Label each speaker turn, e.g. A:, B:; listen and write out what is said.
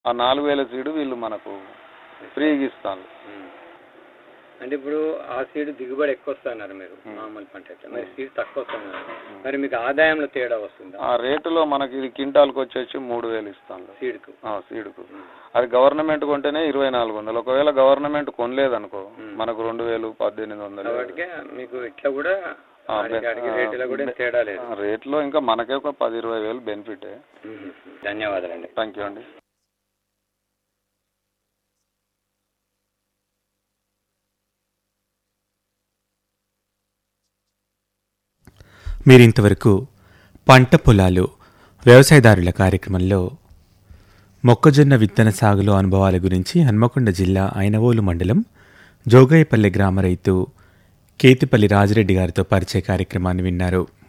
A: ఆ నాలుగు వేల సీడు వీళ్ళు మనకు ఫ్రీగా ఇస్తాను
B: ఉమ్. అంటే ఇప్పుడు ఆ సీడ్ దిగుబడి ఎక్కువ వస్తున్నారు మీరు మామూలు పంట అయితే మరి సీడ్ తక్కువ వస్తున్నారు మరి మీకు ఆదాయంలో తేడా వస్తుందా
A: ఆ రేటులో మనకి ఇది క్వింటాల్కి వచ్చేసి మూడు వేలు ఇస్తాను
B: సీడ్కు
A: ఆ, సీడుకు అది గవర్నమెంట్ కొంటేనే ఇరవై నాలుగు వందలు ఒకవేళ గవర్నమెంట్ కొనలేదనుకో మనకు రెండు వేలు పద్దెనిమిది వందలు
B: కాబట్టి మీకు ఇట్లా కూడా
A: ఆ,
B: ఆడికి ఆడికి
A: ఆ,
B: రేటులో కూడా ఏం తేడా లేదు
A: ఆ, రేట్లో ఇంకా మనకే ఒక పది ఇరవై వేలు బెనిఫిటే
B: ఉమ్. ధన్యవాదాలండి
A: థ్యాంక్ యూ అండి
C: మీరింతవరకు పంట పొలాలు వ్యవసాయదారుల కార్యక్రమంలో మొక్కజొన్న విత్తన సాగులో అనుభవాల గురించి హన్మకొండ జిల్లా ఐనవోలు మండలం జోగయ్యపల్లె గ్రామ రైతు కేతిపల్లి రాజిరెడ్డి గారితో పరిచయ కార్యక్రమాన్ని విన్నారు